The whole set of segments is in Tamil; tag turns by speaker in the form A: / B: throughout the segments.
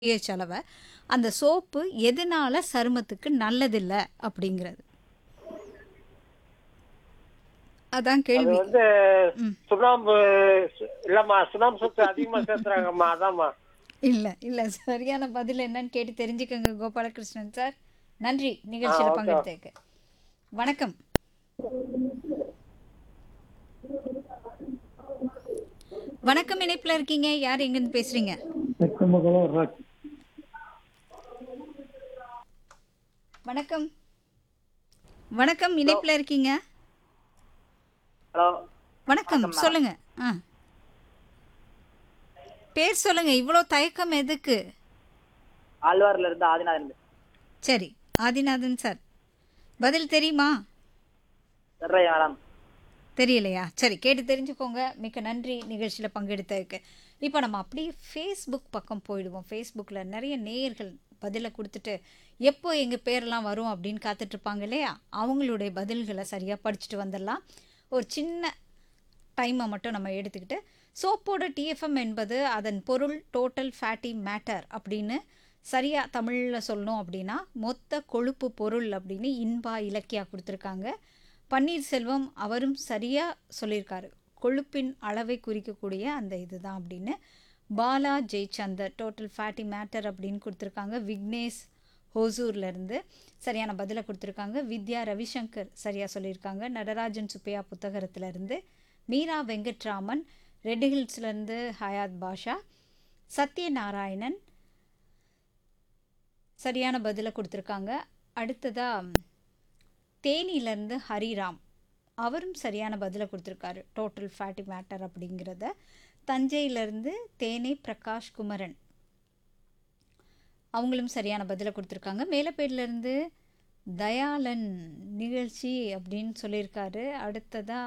A: pH அளவை அந்த சோப்பு எதனால சருமத்துக்கு நல்லதில்ல அப்படிங்கிறது அதான்
B: அது
A: கேள்வி
B: வந்து
A: ம்.
B: சுண்ணாம்பு சு- இல்லம்மா சுண்ணாம்பு சத்து அதிகமா சேர்த்துறாங்கம்மா அதாம்மா
A: இல்ல இல்ல சரியான பதில் என்னன்னு கேட்டு தெரிஞ்சுக்கங்க கோபாலகிருஷ்ணன் சார் நன்றி நிகழ்ச்சியில
B: ஓகே.
A: பங்கெடுத்ததுக்கு வணக்கம் வணக்கம் இணைப்புல இருக்கீங்க யார் எங்கிருந்து பேசுறீங்க
C: தெற்குமகலம் ராஜ்
A: வணக்கம் வணக்கம் இணைப்புல இருக்கீங்க
D: ஹலோ
A: வணக்கம்
D: வணக்கம்
A: சொல்லுங்க ஆ பேர் சொல்லுங்க இவ்வளோ தயக்கம் எதுக்கு
D: ஆழ்வார்ல இருந்து ஆதிநாதன்
A: சரி ஆதிநாதன் சார் பதில் தெரியுமா
D: சர்ரை மேடம்
A: தெரியலையா சரி கேட்டு தெரிஞ்சுக்கோங்க மிக்க நன்றி நிகழ்ச்சியில் பங்கெடுத்ததுக்கு இப்போ நம்ம அப்படியே ஃபேஸ்புக் பக்கம் போயிடுவோம் ஃபேஸ்புக்கில் நிறைய நேயர்கள் பதிலை கொடுத்துட்டு எப்போ எங்கள் பேரெல்லாம் வரும் அப்படின்னு காத்துட்ருப்பாங்க இல்லையா அவங்களுடைய பதில்களை சரியாக படிச்சுட்டு வந்துடலாம் ஒரு சின்ன டைமை மட்டும் நம்ம எடுத்துக்கிட்டு சோப்போட டிஎஃப்எம் என்பது அதன் பொருள் டோட்டல் ஃபேட்டி மேட்டர் அப்படின்னு சரியாக தமிழில் சொல்லணும் அப்படின்னா மொத்த கொழுப்பு பொருள் அப்படின்னு இன்பா இலக்கியா கொடுத்துருக்காங்க பன்னீர்செல்வம் அவரும் சரியாக சொல்லியிருக்காரு கொழுப்பின் அளவை குறிக்கக்கூடிய அந்த இதுதான் அப்படின்னு Bala Jayachandar total fatty matter அப்படின்னு கொடுத்துருக்காங்க விக்னேஷ் ஹோசூர்லேருந்து சரியான பதிலை கொடுத்துருக்காங்க வித்யா ரவிசங்கர் சரியாக சொல்லியிருக்காங்க நடராஜன் சுப்பையா புத்தகத்திலேருந்து மீரா வெங்கட்ராமன் ரெட் ஹில்ஸ்லேருந்து ஹயாத் பாஷா சத்யநாராயணன் சரியான பதிலை கொடுத்துருக்காங்க அடுத்ததாக தேனியிலேருந்து ஹரிராம் அவரும் சரியான பதிலை கொடுத்துருக்காரு டோட்டல் ஃபேட்டி மேட்டர் அப்படிங்கிறத தஞ்சையிலேருந்து தேனே பிரகாஷ் குமரன் அவங்களும் சரியான பதிலை கொடுத்துருக்காங்க மேலப்பேட்லேருந்து தயாளன் நிகழ்ச்சி அப்படின்னு சொல்லியிருக்காரு அடுத்ததாக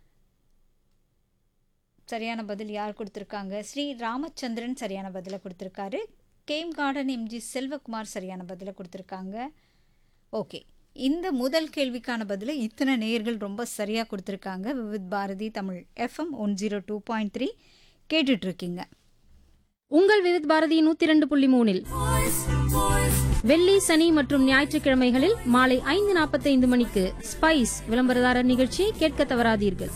A: சரியான பதில் யார் கொடுத்துருக்காங்க ஸ்ரீ ராமச்சந்திரன் சரியான பதிலை கொடுத்துருக்காரு கேம் கார்டன் எம்ஜி செல்வகுமார் சரியான பதிலை கொடுத்துருக்காங்க ஓகே இந்த முதல் கேள்விக்கான பதிலை இத்தனை நேயர்கள் ரொம்ப சரியாக கொடுத்துருக்காங்க Vividh Bharati Tamil FM one zero two point three கேட்டுட்ருக்கீங்க
E: உங்கள் விவித் பாரதி நூத்தி இரண்டு புள்ளி மூணில் வெள்ளி சனி மற்றும் ஞாயிற்றுக்கிழமைகளில் மாலை ஐந்து நாற்பத்தைந்து மணிக்கு ஸ்பைஸ் விளம்பரதாரர் நிகழ்ச்சியை கேட்க தவறாதீர்கள்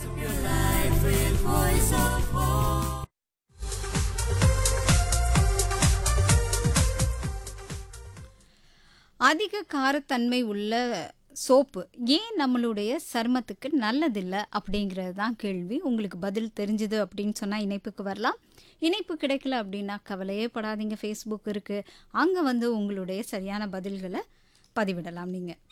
A: அதிக காரத்தன்மை உள்ள சோப்பு ஏன் நம்மளுடைய சருமத்துக்கு நல்லதில்லை அப்படிங்கிறது தான் கேள்வி உங்களுக்கு பதில் தெரிஞ்சுது அப்படின்னு சொன்னால் இணைப்புக்கு வரலாம் இணைப்பு கிடைக்கல அப்படின்னா கவலையே படாதீங்க ஃபேஸ்புக் இருக்குது அங்கே வந்து உங்களுடைய சரியான பதில்களை பதிவிடலாம் நீங்கள்